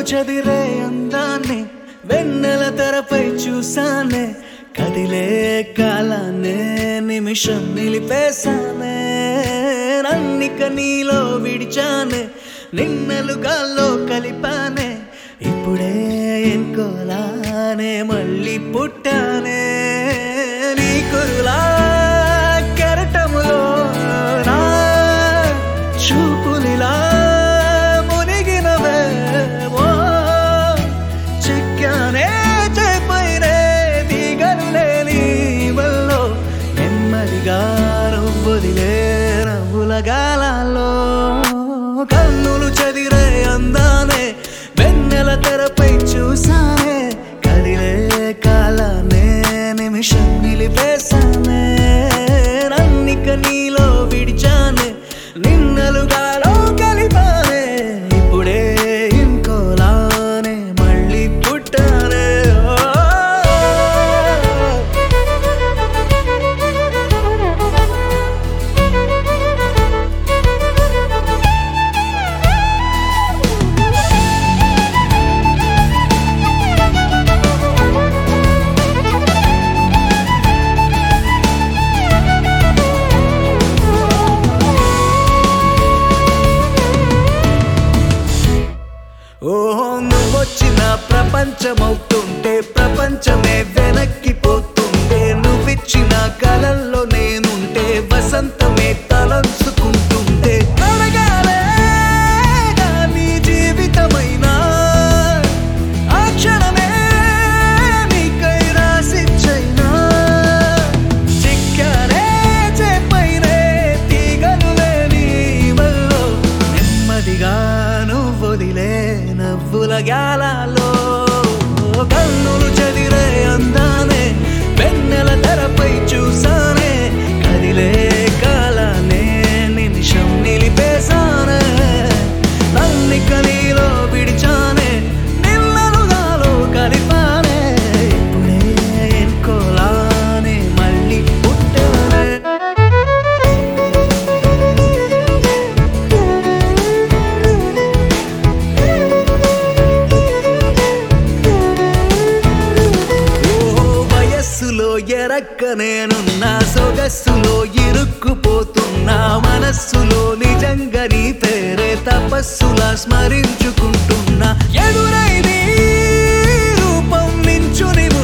చదిరే అందాన్ని వెన్నెల తెరపై చూసానే కదిలే కాలాన్నే నిమిషం నిలిపేశానే నన్నిక నీలో విడిచానే నిన్నలు గాల్లో కలిపానే ఇప్పుడే ఎన్కోలానే మళ్ళీ పుట్టానే నీ కురులా కెరటములో నా చూపులిలా మునిగినవే ఓ చిక్కానే చేపైనే దిగను లేని వల్లో నెమ్మదిగా నవ్వుదిలే నవ్వుల గాలాల్లో కన్నులు చదిరే అందానే వెన్నెల తెరపై చూసానే కదిలే కాలానే నిమిషం నిలిపేశానే నన్నిక నీలో విడిచానే నిన్నలుగాలో కలిపానే ఇప్పుడే ఇంకోలానే మళ్ళీ పుట్టానే ఓ. ఓహో నువ్వొచ్చిన ప్రపంచమవుతుంటే ప్రపంచమే వెనక్కిపోతుంటే నువ్విచ్చిన కలల్లో నేనుంటే వసంతమే తలంచుకుంటుంటే అడగాలే నీ జీవితమైనా ఆ క్షణమే నీకై రాసిచ్చైనా చిక్కానే చేపైనే తీగను లేని వల్లో నెమ్మదిగా నువ్వొదిలే నవ్వుల గాలాలో కన్నులు చదిరే అందానే వెన్నెల తెరపై చూసానే కదిలే కాలానే నిమిషం నిలిపేశానే నన్నిక నీలో విడిచానే నిన్నలుగాలో కలిపానే ఇప్పుడే ఎన్కోలానే మళ్ళీ పుట్టానే ఓ వయస్సులో ఎరక్క నేనున్నా సొగస్సులో ఇరుక్కుపోతున్నా మనస్సులో నిజంగా నీ పేరే తపస్సులా స్మరించుకుంటున్నా ఎదురై నీ రూపం నించుని